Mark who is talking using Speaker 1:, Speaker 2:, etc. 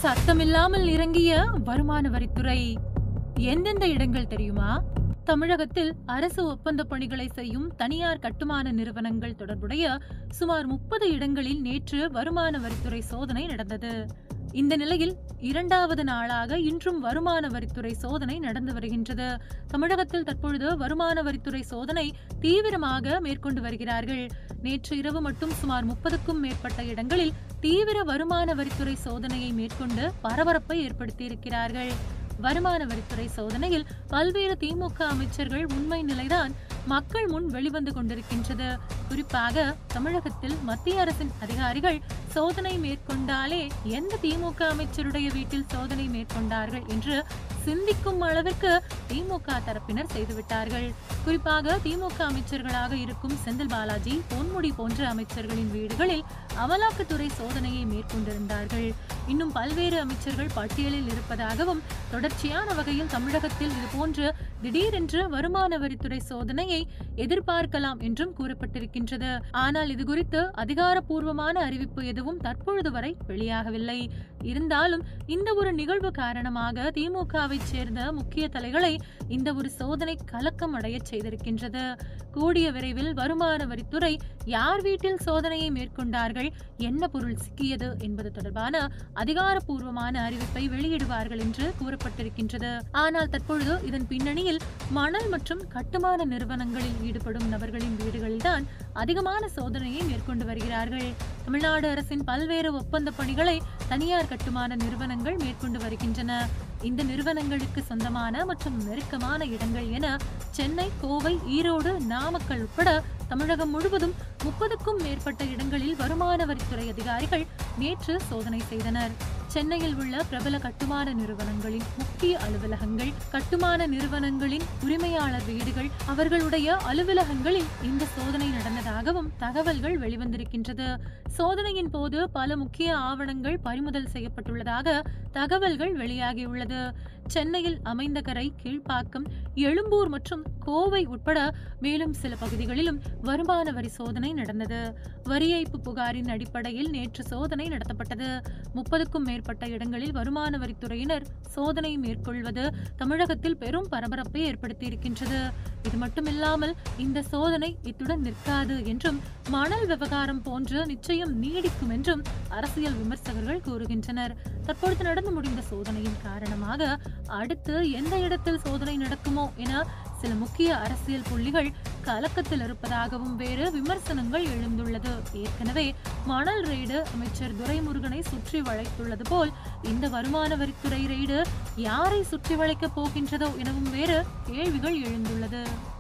Speaker 1: சத்தமில்லாமல் இறங்கிய வருமான வரித்துறை எந்தெந்த இடங்கள் தெரியுமா தமிழகத்தில் அரசு ஒப்பந்த பணிகளை செய்யும் தனியார் கட்டுமான நிறுவனங்கள் தொடர்புடைய சுமார் முப்பது இடங்களில் நேற்று வருமான வரித்துறை சோதனை நடந்தது இந்த நிலையில் இரண்டாவது நாளாக இன்றும் வருமான வரித்துறை சோதனை நடந்து வருகின்றது தமிழகத்தில் தற்பொழுது வருமான வரித்துறை சோதனை தீவிரமாக மேற்கொண்டு வருகிறார்கள் நேற்று இரவு மட்டும் சுமார் முப்பதுக்கும் மேற்பட்ட இடங்களில் தீவிர வருமான வரித்துறை சோதனையை மேற்கொண்டு பரபரப்பை ஏற்படுத்தியிருக்கிறார்கள் வருமான வரித்துறை சோதனையில் பல்வேறு திமுக அமைச்சர்கள் உண்மை நிலைதான் மக்கள் முன் வெளிவந்து கொண்டிருக்கின்றது குறிப்பாக தமிழகத்தில் மத்திய அரசின் அதிகாரிகள் சோதனை மேற்கொண்டாலே எந்த திமுக அமைச்சருடைய வீட்டில் சோதனை மேற்கொண்டார்கள் என்று சிந்திக்கும் அளவிற்கு திமுக தரப்பினர் செய்துவிட்டார்கள் குறிப்பாக திமுக அமைச்சர்களாக இருக்கும் செந்தில் பாலாஜி பொன்முடி போன்ற அமைச்சர்களின் வீடுகளில் அமலாக்கத்துறை சோதனையை மேற்கொண்டிருந்தார்கள் இன்னும் பல்வேறு அமைச்சர்கள் பட்டியலில் இருப்பதாகவும் தொடர்ச்சியான வகையில் தமிழகத்தில் இதுபோன்று திடீரென்று வருமான வரித்துறை சோதனையை எதிர்பார்க்கலாம் என்றும் கூறப்பட்டிருக்கின்றது ஆனால் இது குறித்து அதிகாரப்பூர்வமான அறிவிப்பு எதுவும் தற்பொழுது வரை வெளியாகவில்லை இருந்தாலும் இந்த ஒரு நிகழ்வு காரணமாக திமுகவை சேர்ந்த முக்கிய தலைகளை இந்த ஒரு சோதனை கலக்கம் அடைய செய்திருக்கின்றது கூடிய விரைவில் வருமான வரித்துறை யார் வீட்டில் சோதனையை மேற்கொண்டார்கள் என்ன பொருள் சிக்கியது என்பது தொடர்பான அதிகாரப்பூர்வமான அறிவிப்பை வெளியிடுவார்கள் என்று கூறப்பட்டிருக்கின்றது ஆனால் தற்பொழுது இதன் பின்னணியில் மணல் மற்றும் கட்டுமான நிறுவனங்களில் ஈடுபடும் நபர்களின் வீடுகளில்தான் அதிகமான சோதனையை மேற்கொண்டு வருகிறார்கள் தமிழ்நாடு அரசின் பல்வேறு ஒப்பந்த பணிகளை தனியார் கட்டுமான நிறுவனங்கள் மேற்கொண்டு வருகின்றன இந்த நிறுவனங்களுக்கு சொந்தமான மற்றும் நெருக்கமான இடங்கள் என சென்னை கோவை ஈரோடு நாமக்கல் உட்பட தமிழகம் முழுவதும் முப்பதுக்கும் மேற்பட்ட இடங்களில் வருமான வரித்துறை அதிகாரிகள் நேற்று சோதனை செய்தனர் சென்னையில் உள்ள பிரபல கட்டுமான நிறுவனங்களின் முக்கிய அலுவலகங்கள் கட்டுமான நிறுவனங்களின் உரிமையாளர் வீடுகள் அவர்களுடைய அலுவலகங்களில் இந்த சோதனை நடந்ததாகவும் தகவல்கள் வெளிவந்திருக்கின்றது சோதனையின் போது பல முக்கிய ஆவணங்கள் பறிமுதல் செய்யப்பட்டுள்ளதாக தகவல்கள் வெளியாகியுள்ளது சென்னையில் அமைந்தகரை கீழ்ப்பாக்கம் எழும்பூர் மற்றும் கோவை உட்பட மேலும் சில பகுதிகளிலும் வருமான வரி சோதனை நடந்தது வரி ஏய்ப்பு புகாரின் அடிப்படையில் நேற்று சோதனை நடத்தப்பட்டது முப்பதுக்கும் மேற்பட்ட இடங்களில் வருமான வரித்துறையினர் சோதனை மேற்கொள்வது தமிழகத்தில் பெரும் பரபரப்பை ஏற்படுத்தியிருக்கின்றது இது மட்டுமில்லாமல் இந்த சோதனை இத்துடன் நிற்காது என்றும் மணல் விவகாரம் போன்று நிச்சயம் நீடிக்கும் என்றும் அரசியல் விமர்சகர்கள் கூறுகின்றனர் தற்பொழுது நடந்து முடிந்த சோதனையின் காரணமாக அடுத்து எந்த இடத்தில் சோதனை நடக்குமோ என சில முக்கிய அரசியல் புள்ளிகள் கலக்கத்தில் இருப்பதாகவும் வேறு விமர்சனங்கள் எழுந்துள்ளது ஏற்கனவே மணல் ரெய்டு அமைச்சர் துரைமுருகனை சுற்றி வளைத்துள்ளது போல் இந்த வருமான வரித்துறை ரெய்டு யாரை சுற்றி வளைக்கப் போகின்றதோ எனவும் வேறு கேள்விகள் எழுந்துள்ளது